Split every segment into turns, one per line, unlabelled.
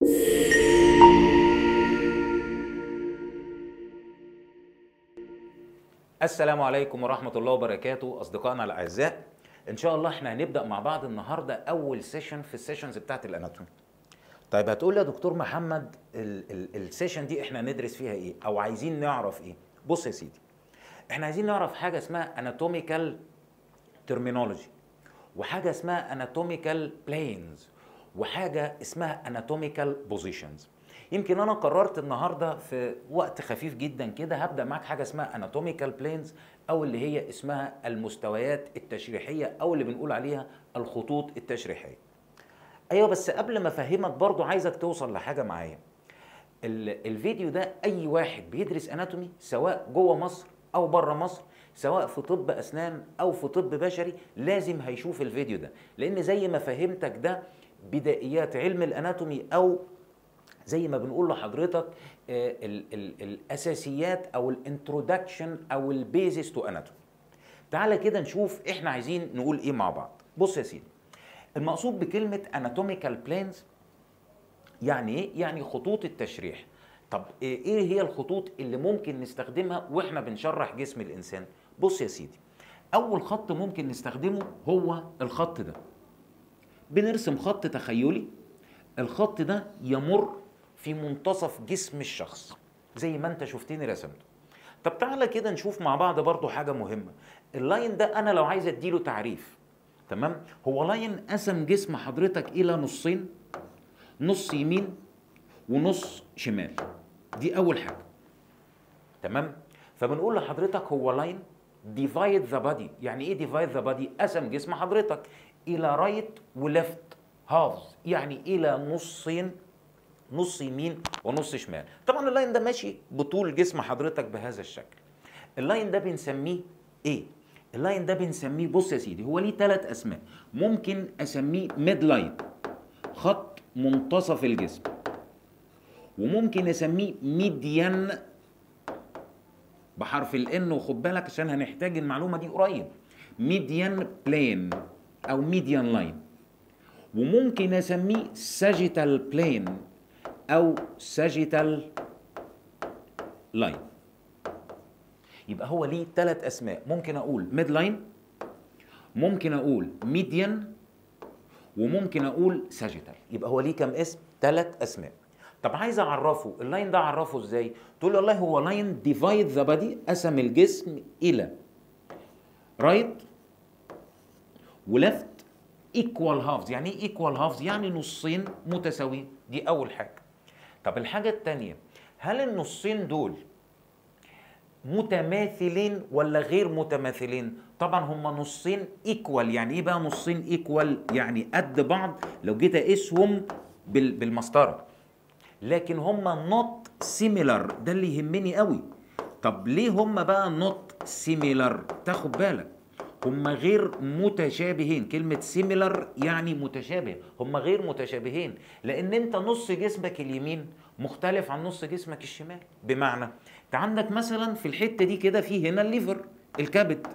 السلام عليكم ورحمة الله وبركاته أصدقائنا الأعزاء إن شاء الله إحنا هنبدأ مع بعض النهاردة أول سيشن في السيشنز بتاعت الأناتومي طيب هتقول لي يا دكتور محمد ال- ال- السيشن دي إحنا ندرس فيها إيه أو عايزين نعرف إيه بص يا سيدي إحنا عايزين نعرف حاجة اسمها اناتوميكال ترمينولوجي وحاجة اسمها اناتوميكال بلينز وحاجة اسمها اناتوميكال بوزيشنز يمكن انا قررت النهارده في وقت خفيف جدا كده هبدا معاك حاجه اسمها اناتوميكال بلينز او اللي هي اسمها المستويات التشريحيه او اللي بنقول عليها الخطوط التشريحيه ايوه بس قبل ما افهمك برضو عايزك توصل لحاجه معايا ال- الفيديو ده اي واحد بيدرس اناتومي سواء جوه مصر او بره مصر سواء في طب اسنان او في طب بشري لازم هيشوف الفيديو ده لان زي ما فهمتك ده بدائيات علم الاناتومي او زي ما بنقول لحضرتك آه، ال ال الاساسيات او الانترودكشن او البيزس تو اناتومي تعالى كده نشوف احنا عايزين نقول ايه مع بعض بص يا سيدي المقصود بكلمه اناتوميكال بلانز يعني ايه يعني خطوط التشريح طب ايه هي الخطوط اللي ممكن نستخدمها واحنا بنشرح جسم الانسان بص يا سيدي اول خط ممكن نستخدمه هو الخط ده بنرسم خط تخيلي الخط ده يمر في منتصف جسم الشخص زي ما انت شفتني رسمته طب تعالى كده نشوف مع بعض برضو حاجة مهمة اللاين ده انا لو عايز اديله تعريف تمام هو لاين قسم جسم حضرتك الى نصين نص يمين ونص شمال دي اول حاجة تمام فبنقول لحضرتك هو لاين ديفايد ذا بادي يعني ايه ديفايد ذا بادي قسم جسم حضرتك الى رايت وليفت هافز يعني الى نصين نص يمين ونص شمال طبعا اللاين ده ماشي بطول جسم حضرتك بهذا الشكل اللاين ده بنسميه ايه اللاين ده بنسميه بص يا سيدي هو ليه ثلاث اسماء ممكن اسميه ميد لاين خط منتصف الجسم وممكن اسميه ميديان بحرف الان وخد بالك عشان هنحتاج المعلومه دي قريب ميديان بلين او ميديان لاين وممكن اسميه ساجيتال بلين او ساجيتال لاين يبقى هو ليه ثلاث اسماء ممكن اقول ميد لاين ممكن اقول ميديان وممكن اقول ساجيتال يبقى هو ليه كام اسم ثلاث اسماء طب عايز اعرفه اللاين ده اعرفه ازاي تقول له والله هو لاين ديفايد ذا بادي قسم الجسم الى رايت وليفت ايكوال هافز يعني ايه ايكوال هافز يعني نصين متساويين دي اول حاجه طب الحاجه الثانيه هل النصين دول متماثلين ولا غير متماثلين طبعا هما نصين ايكوال يعني ايه بقى نصين ايكوال يعني قد بعض لو جيت اقيسهم بال- بالمسطره لكن هما نوت سيميلر ده اللي يهمني قوي طب ليه هما بقى نوت سيميلر تاخد بالك هما غير متشابهين كلمة سيميلر يعني متشابه هما غير متشابهين لأن أنت نص جسمك اليمين مختلف عن نص جسمك الشمال بمعنى أنت عندك مثلا في الحتة دي كده في هنا الليفر الكبد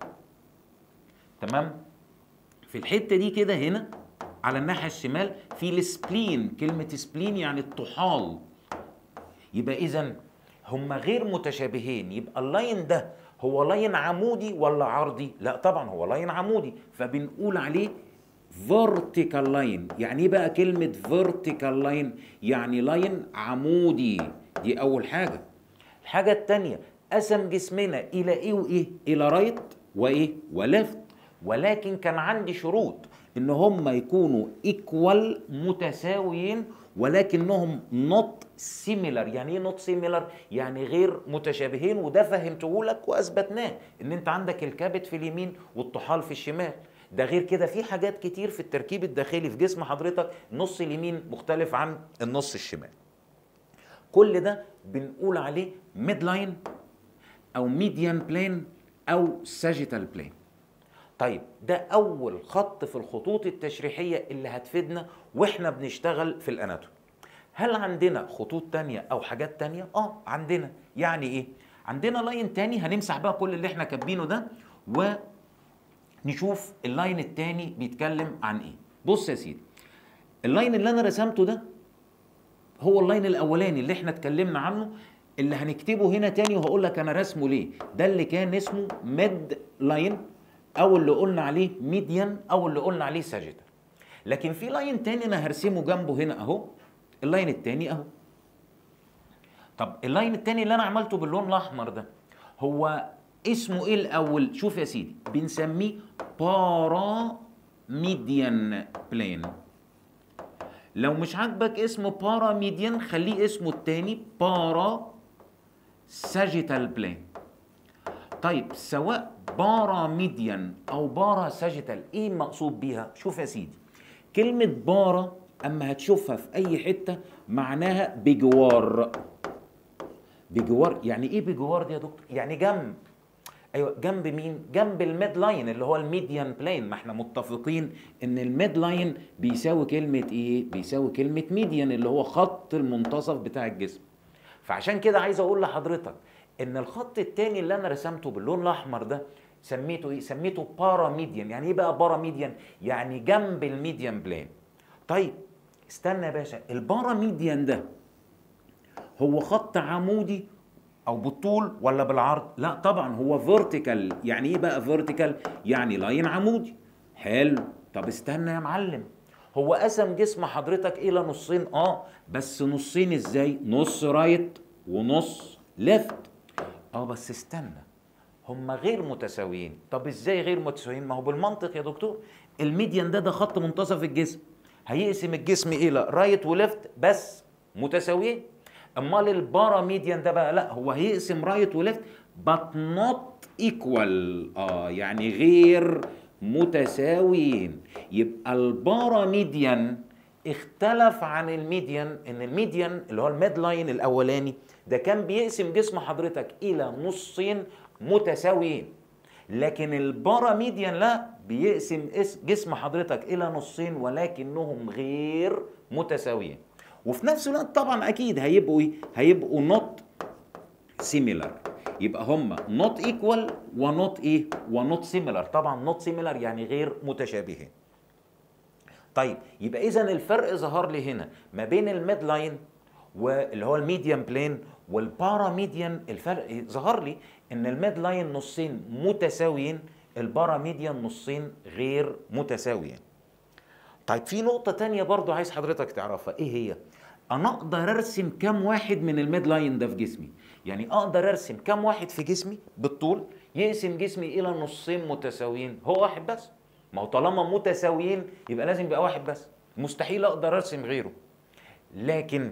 تمام في الحتة دي كده هنا على الناحية الشمال في السبلين كلمة سبلين يعني الطحال يبقى إذا هما غير متشابهين يبقى اللاين ده هو لاين عمودي ولا عرضي؟ لا طبعا هو لاين عمودي فبنقول عليه vertical line يعني ايه بقى كلمة vertical line؟ يعني لاين عمودي دي أول حاجة الحاجة التانية قسم جسمنا إلى إيه وإيه؟ إلى رايت وإيه؟ وليفت ولكن كان عندي شروط ان هم يكونوا ايكوال متساويين ولكنهم نوت سيميلر يعني ايه نوت سيميلر يعني غير متشابهين وده فهمته لك واثبتناه ان انت عندك الكبد في اليمين والطحال في الشمال ده غير كده في حاجات كتير في التركيب الداخلي في جسم حضرتك النص اليمين مختلف عن النص الشمال كل ده بنقول عليه ميد لاين او ميديان بلين او ساجيتال بلين طيب ده اول خط في الخطوط التشريحيه اللي هتفيدنا واحنا بنشتغل في الاناتومي هل عندنا خطوط تانية او حاجات تانية اه عندنا يعني ايه عندنا لاين تاني هنمسح بقى كل اللي احنا كاتبينه ده ونشوف اللاين التاني بيتكلم عن ايه بص يا سيدي اللاين اللي انا رسمته ده هو اللاين الاولاني اللي احنا اتكلمنا عنه اللي هنكتبه هنا تاني وهقول لك انا رسمه ليه ده اللي كان اسمه ميد لاين او اللي قلنا عليه ميديان او اللي قلنا عليه ساجيتال لكن في لاين تاني انا هرسمه جنبه هنا اهو اللاين التاني اهو طب اللاين التاني اللي انا عملته باللون الاحمر ده هو اسمه ايه الاول شوف يا سيدي بنسميه بارا ميديان بلين لو مش عاجبك اسمه بارا ميديان خليه اسمه التاني بارا ساجيتال بلين طيب سواء بارا ميديان او بارا ساجيتال ايه المقصود بيها شوف يا سيدي كلمة بارا اما هتشوفها في اي حتة معناها بجوار بجوار يعني ايه بجوار دي يا دكتور يعني جنب ايوه جنب مين جنب الميد لاين اللي هو الميديان بلين ما احنا متفقين ان الميد لاين بيساوي كلمه ايه بيساوي كلمه ميديان اللي هو خط المنتصف بتاع الجسم فعشان كده عايز اقول لحضرتك ان الخط التاني اللي انا رسمته باللون الاحمر ده سميته ايه سميته بارا ميديان يعني ايه بقى بارا ميديان يعني جنب الميديان بلين طيب استنى يا باشا البارا ميديان ده هو خط عمودي او بالطول ولا بالعرض لا طبعا هو فيرتيكال يعني ايه بقى فيرتيكال يعني لاين عمودي حلو طب استنى يا معلم هو قسم جسم حضرتك الى نصين اه بس نصين ازاي نص رايت ونص ليفت اه بس استنى هما غير متساويين طب ازاي غير متساويين ما هو بالمنطق يا دكتور الميديان ده ده خط منتصف الجسم هيقسم الجسم الى رايت وليفت بس متساويين امال البارا ميديان ده بقى لا هو هيقسم رايت وليفت but not equal اه يعني غير متساويين يبقى البارا ميديان اختلف عن الميديان ان الميديان اللي هو الميد لاين الاولاني ده كان بيقسم جسم حضرتك الى نصين متساويين لكن البارا ميديان لا بيقسم جسم حضرتك الى نصين ولكنهم غير متساويين وفي نفس الوقت طبعا اكيد هيبقوا ايه هيبقوا نوت سيميلر يبقى هم نوت ايكوال ونوت ايه ونوت سيميلر طبعا نوت سيميلر يعني غير متشابهين طيب يبقى اذا الفرق ظهر لي هنا ما بين الميد لاين واللي هو الميديان بلين والبارا ميديان الفرق ظهر لي ان الميد لاين نصين متساويين البارا ميديان نصين غير متساويين طيب في نقطة تانية برضو عايز حضرتك تعرفها ايه هي؟ انا اقدر ارسم كام واحد من الميد لاين ده في جسمي يعني اقدر ارسم كام واحد في جسمي بالطول يقسم جسمي الى نصين متساويين هو واحد بس ما هو طالما متساويين يبقى لازم يبقى واحد بس مستحيل اقدر ارسم غيره لكن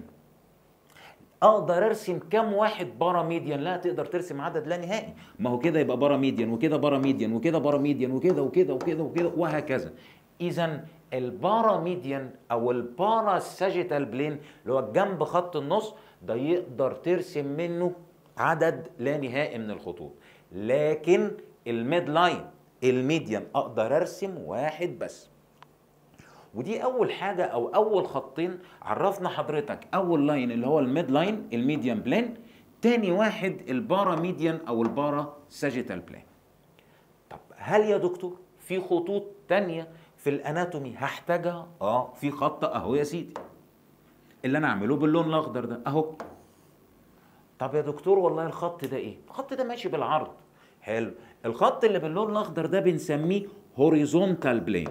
اقدر ارسم كام واحد بارا ميديان لا تقدر ترسم عدد لا نهائي ما هو كده يبقى بارا ميديان وكده بارا ميديان وكده بارا ميديان وكده وكده وكده وكده وهكذا اذا البارا ميديان او البارا ساجيتال بلين اللي هو جنب خط النص ده يقدر ترسم منه عدد لا نهائي من الخطوط لكن الميد لاين الميديان اقدر ارسم واحد بس ودي اول حاجه او اول خطين عرفنا حضرتك اول لاين اللي هو الميد لاين الميديان بلين تاني واحد البارا ميديان او البارا ساجيتال بلين طب هل يا دكتور في خطوط تانية في الاناتومي هحتاجها اه في خط اهو يا سيدي اللي انا اعمله باللون الاخضر ده اهو طب يا دكتور والله الخط ده ايه الخط ده ماشي بالعرض حلو الخط اللي باللون الاخضر ده بنسميه هوريزونتال بلين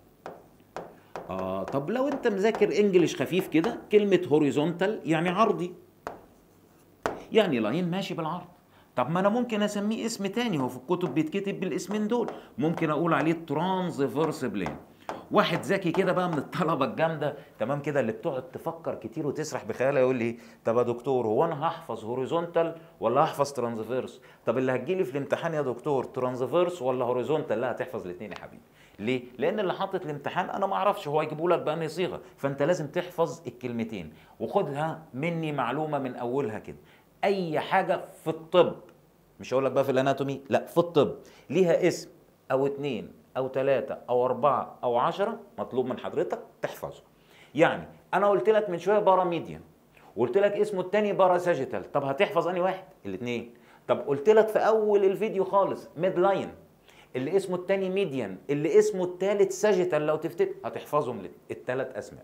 اه طب لو انت مذاكر انجليش خفيف كده كلمه هوريزونتال يعني عرضي يعني لاين ماشي بالعرض طب ما انا ممكن اسميه اسم تاني هو في الكتب بيتكتب بالاسمين دول ممكن اقول عليه ترانسفيرس بلين واحد ذكي كده بقى من الطلبه الجامده تمام كده اللي بتقعد تفكر كتير وتسرح بخيالها يقول لي طب يا دكتور هو انا هحفظ هوريزونتال ولا هحفظ ترانسفيرس طب اللي هتجيلي في الامتحان يا دكتور ترانسفيرس ولا هوريزونتال لا هتحفظ الاثنين يا حبيبي ليه لان اللي حاطط الامتحان انا ما اعرفش هو هيجيبوا لك بانهي صيغه فانت لازم تحفظ الكلمتين وخدها مني معلومه من اولها كده اي حاجه في الطب مش هقول لك بقى في الاناتومي لا في الطب ليها اسم او اتنين او ثلاثة او اربعة او عشرة مطلوب من حضرتك تحفظه يعني انا قلت لك من شوية بارا ميديان وقلت لك اسمه التاني بارا ساجيتال طب هتحفظ انهي واحد الاثنين طب قلت لك في اول الفيديو خالص ميد لاين اللي اسمه التاني ميديان اللي اسمه التالت ساجيتال لو تفتكر هتحفظهم الثلاث اسماء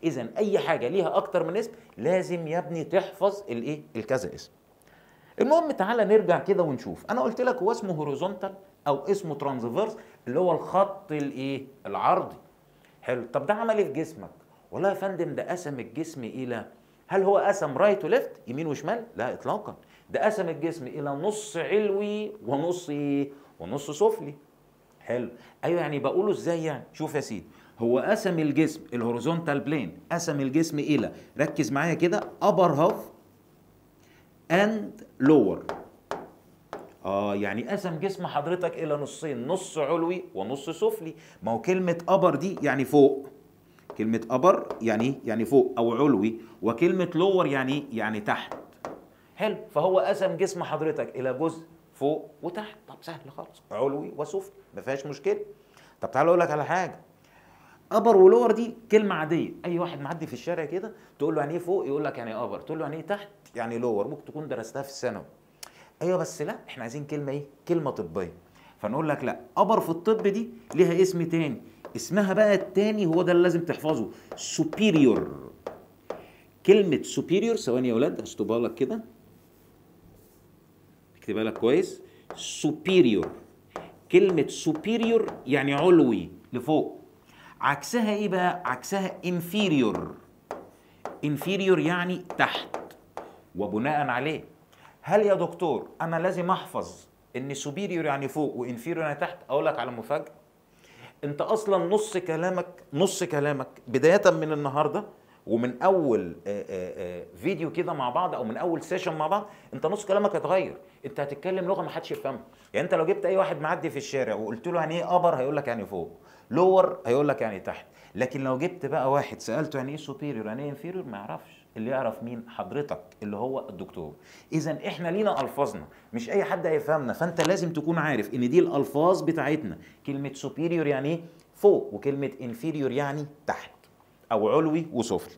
اذا اي حاجه ليها اكتر من اسم لازم يا ابني تحفظ الايه الكذا اسم المهم تعالى نرجع كده ونشوف انا قلت لك هو اسمه هوريزونتال او اسمه ترانسفيرس اللي هو الخط الايه العرضي حلو طب ده عمل ايه في جسمك والله يا فندم ده قسم الجسم الى هل هو قسم رايت وليفت يمين وشمال لا اطلاقا ده قسم الجسم الى نص علوي ونص ايه ونص سفلي حلو ايوه يعني بقوله ازاي يعني شوف يا سيدي هو قسم الجسم الهوريزونتال بلين قسم الجسم الى ركز معايا كده ابر هاف اند لور اه يعني قسم جسم حضرتك الى نصين نص علوي ونص سفلي ما هو كلمه ابر دي يعني فوق كلمه ابر يعني يعني فوق او علوي وكلمه لور يعني يعني تحت حلو فهو قسم جسم حضرتك الى جزء فوق وتحت طب سهل خالص علوي وسفلي ما فيهاش مشكله طب تعالى اقول لك على حاجه ابر ولور دي كلمه عاديه اي واحد معدي في الشارع كده تقول له يعني ايه فوق يقول لك يعني ابر تقول له يعني ايه تحت يعني لور ممكن تكون درستها في الثانوي ايوه بس لا احنا عايزين كلمه ايه كلمه طبيه فنقول لك لا ابر في الطب دي ليها اسم تاني اسمها بقى التاني هو ده اللي لازم تحفظه superior كلمة superior ثواني يا ولاد هشطبها لك كده اكتبها لك كويس superior كلمة superior يعني علوي لفوق عكسها ايه بقى عكسها inferior inferior يعني تحت وبناء عليه هل يا دكتور انا لازم احفظ ان superior يعني فوق وانفيريور يعني تحت اقول لك على مفاجاه انت اصلا نص كلامك نص كلامك بدايه من النهارده ومن اول آآ آآ فيديو كده مع بعض او من اول سيشن مع بعض انت نص كلامك هيتغير انت هتتكلم لغه ما حدش يفهمها يعني انت لو جبت اي واحد معدي في الشارع وقلت له يعني ايه ابر هيقول لك يعني فوق لور هيقول لك يعني تحت لكن لو جبت بقى واحد سالته يعني ايه سوبيريور يعني ايه انفيريور ما يعرفش اللي يعرف مين حضرتك اللي هو الدكتور اذا احنا لينا الفاظنا مش اي حد هيفهمنا فانت لازم تكون عارف ان دي الالفاظ بتاعتنا كلمه سوبيريور يعني ايه فوق وكلمه انفيريور يعني تحت او علوي وسفلي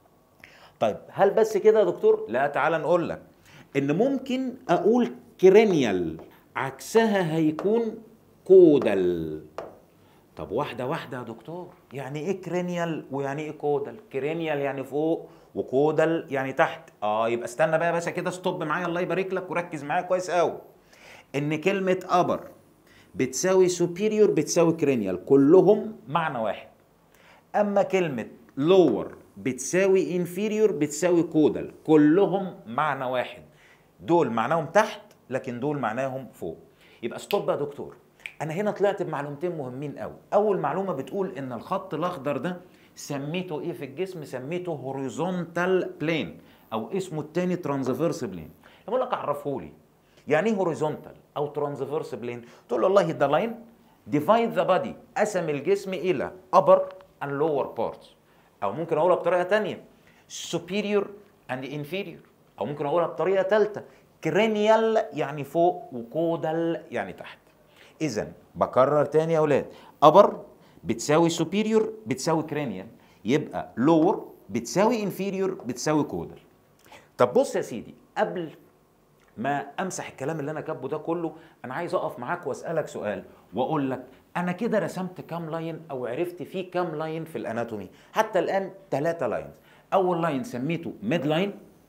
طيب هل بس كده يا دكتور لا تعال نقول لك ان ممكن اقول كرينيال عكسها هيكون كودال طب واحدة واحدة يا دكتور يعني ايه كرينيال ويعني ايه كودال كرينيال يعني فوق وكودال يعني تحت اه يبقى استنى بقى يا باشا كده ستوب معايا الله يبارك لك وركز معايا كويس قوي ان كلمة ابر بتساوي سوبيريور بتساوي كرينيال كلهم معنى واحد اما كلمة لور بتساوي انفيريور بتساوي كودال كلهم معنى واحد دول معناهم تحت لكن دول معناهم فوق يبقى ستوب يا دكتور انا هنا طلعت بمعلومتين مهمين قوي اول معلومه بتقول ان الخط الاخضر ده سميته ايه في الجسم سميته هوريزونتال بلين او اسمه الثاني ترانسفيرس بلين بقول لك عرفه لي يعني ايه هوريزونتال او ترانسفيرس بلين تقول له والله ده لاين ديفايد ذا بادي قسم الجسم الى upper and lower parts او ممكن اقولها بطريقه ثانيه superior and inferior او ممكن اقولها بطريقه ثالثه كرينيال يعني فوق وكودال يعني تحت اذا بكرر تاني يا اولاد ابر بتساوي سوبيريور بتساوي كرينيال يبقى لور بتساوي انفيريور بتساوي كودال طب بص يا سيدي قبل ما امسح الكلام اللي انا كاتبه ده كله انا عايز اقف معاك واسالك سؤال واقول لك انا كده رسمت كام لاين او عرفت فيه كام لاين في الاناتومي حتى الان ثلاثة لاينز اول لاين سميته ميد لاين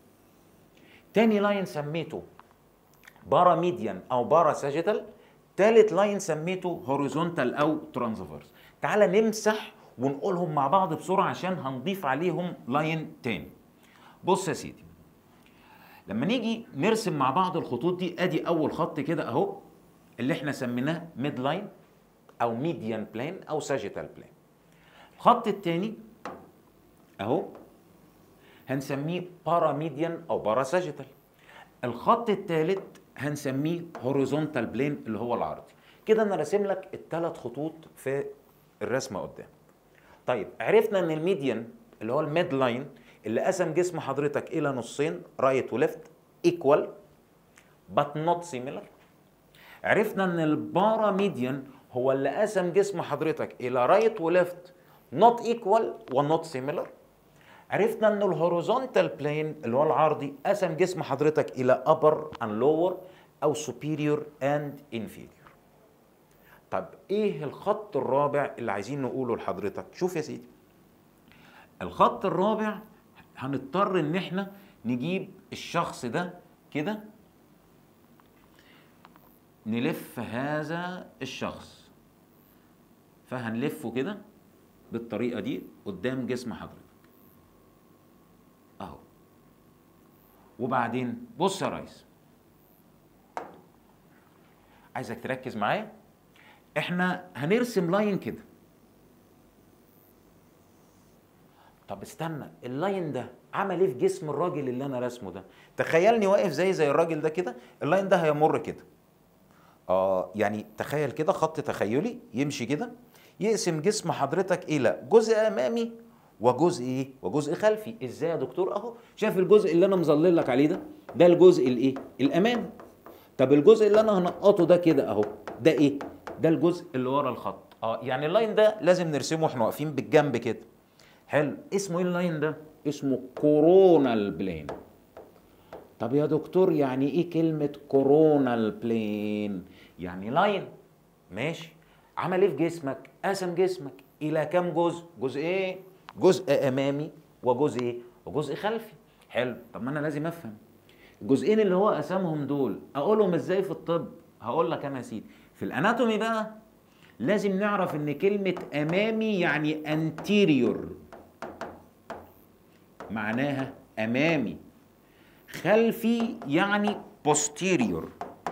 تاني لاين سميته بارا ميديان او بارا ساجيتال تالت لاين سميته هوريزونتال او ترانسفيرس تعال نمسح ونقولهم مع بعض بسرعه عشان هنضيف عليهم لاين تاني بص يا سيدي لما نيجي نرسم مع بعض الخطوط دي ادي اول خط كده اهو اللي احنا سميناه ميد لاين او ميديان بلين او ساجيتال بلين الخط التاني اهو هنسميه باراميديان او باراساجيتال الخط الثالث هنسميه هوريزونتال بلين اللي هو العرضي كده انا راسم لك الثلاث خطوط في الرسمه قدام طيب عرفنا ان الميديان اللي هو الميد لاين اللي قسم جسم حضرتك الى نصين رايت وليفت ايكوال بات نوت سيميلر عرفنا ان البارا ميديان هو اللي قسم جسم حضرتك الى رايت وليفت نوت ايكوال ونوت سيميلر عرفنا ان الهوريزونتال بلين اللي هو العرضي قسم جسم حضرتك الى upper and lower او superior and inferior طب ايه الخط الرابع اللي عايزين نقوله لحضرتك شوف يا سيدي الخط الرابع هنضطر ان احنا نجيب الشخص ده كده نلف هذا الشخص فهنلفه كده بالطريقه دي قدام جسم حضرتك اهو وبعدين بص يا ريس عايزك تركز معايا احنا هنرسم لاين كده طب استنى اللاين ده عمل ايه في جسم الراجل اللي انا راسمه ده تخيلني واقف زي زي الراجل ده كده اللاين ده هيمر كده اه يعني تخيل كده خط تخيلي يمشي كده يقسم جسم حضرتك الى جزء امامي وجزء ايه وجزء خلفي ازاي يا دكتور اهو شايف الجزء اللي انا مظلل لك عليه ده ده الجزء الايه الامامي طب الجزء اللي انا هنقطه ده كده اهو ده ايه ده الجزء اللي ورا الخط اه يعني اللاين ده لازم نرسمه واحنا واقفين بالجنب كده حلو اسمه ايه اللاين ده اسمه كورونال بلين طب يا دكتور يعني ايه كلمة كورونال بلين يعني لاين ماشي عمل ايه في جسمك قسم جسمك الى كام جزء جزء ايه جزء امامي وجزء ايه وجزء خلفي حلو طب ما انا لازم افهم الجزئين اللي هو قسمهم دول اقولهم ازاي في الطب هقول لك انا يا سيدي في الاناتومي بقى لازم نعرف ان كلمة امامي يعني انتيريور معناها امامي خلفي يعني posterior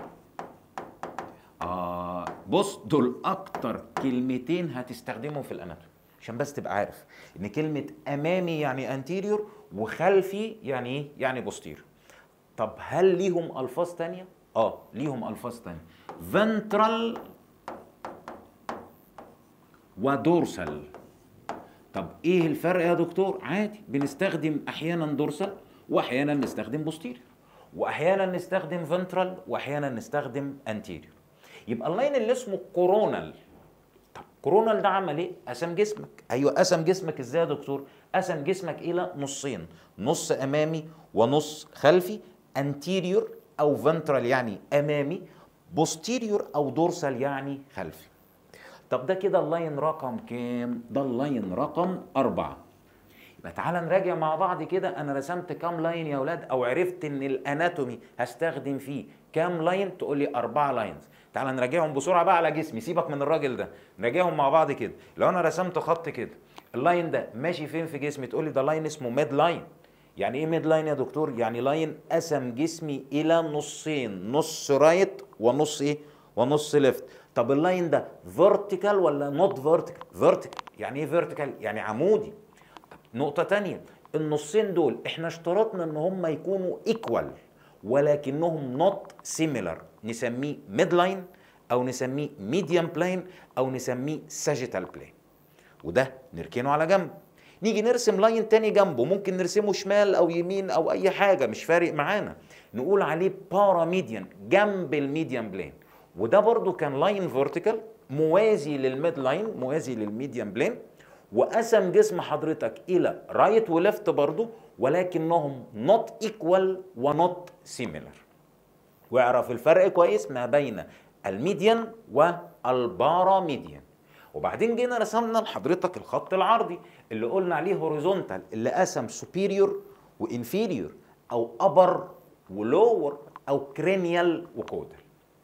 آه بص دول اكتر كلمتين هتستخدمهم في الاناتومي عشان بس تبقى عارف ان كلمة امامي يعني anterior وخلفي يعني ايه يعني posterior طب هل ليهم الفاظ تانية اه ليهم الفاظ تانية ventral ودورسال طب ايه الفرق يا دكتور عادي بنستخدم احيانا دورسال واحيانا نستخدم بوستيريور واحيانا نستخدم فنترال واحيانا نستخدم انتيريور يبقى اللاين اللي اسمه كورونال طب كورونال ده عمل ايه قسم جسمك ايوه قسم جسمك ازاي يا دكتور قسم جسمك الى نصين نص امامي ونص خلفي انتيريور او فنترال يعني امامي بوستيريور او دورسال يعني خلفي طب ده كده اللاين رقم كام ده اللاين رقم أربعة يبقى تعالى نراجع مع بعض كده انا رسمت كام لاين يا اولاد او عرفت ان الاناتومي هستخدم فيه كام لاين تقول لي اربعه لاينز تعالى نراجعهم بسرعه بقى على جسمي سيبك من الراجل ده نراجعهم مع بعض كده لو انا رسمت خط كده اللاين ده ماشي فين في جسمي تقول لي ده لاين اسمه ميد لاين يعني ايه ميد لاين يا دكتور يعني لاين قسم جسمي الى نصين نص رايت ونص ايه ونص ليفت طب اللاين ده فيرتيكال ولا نوت فيرتيكال فيرتيكال يعني ايه فيرتيكال يعني عمودي نقطة تانية النصين دول احنا اشترطنا ان هم يكونوا ايكوال ولكنهم نوت سيميلر نسميه ميد لاين او نسميه ميديم بلين او نسميه ساجيتال بلين وده نركنه على جنب نيجي نرسم لاين تاني جنبه ممكن نرسمه شمال او يمين او اي حاجة مش فارق معانا نقول عليه باراميديان جنب الميديم بلين وده برضو كان لاين فيرتيكال موازي للميد لاين موازي للميديم بلين وقسم جسم حضرتك الى رايت وليفت برضو ولكنهم نوت ايكوال ونوت سيميلر واعرف الفرق كويس ما بين الميديان والباراميديان وبعدين جينا رسمنا لحضرتك الخط العرضي اللي قلنا عليه هوريزونتال اللي قسم سوبيريور وانفيريور او ابر ولور او كرينيال وكودال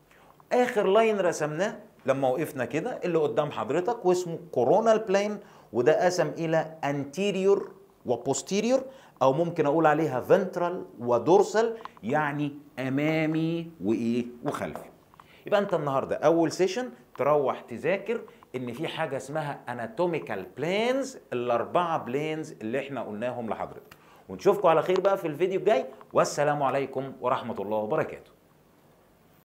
اخر لاين رسمناه لما وقفنا كده اللي قدام حضرتك واسمه كورونال بلين وده قسم الى انتيريور وبوستيريور او ممكن اقول عليها فنترال ودورسال يعني امامي وايه وخلفي يبقى انت النهارده اول سيشن تروح تذاكر ان في حاجه اسمها اناتوميكال بلينز الاربعه بلينز اللي احنا قلناهم لحضرتك ونشوفكم على خير بقى في الفيديو الجاي والسلام عليكم ورحمه الله وبركاته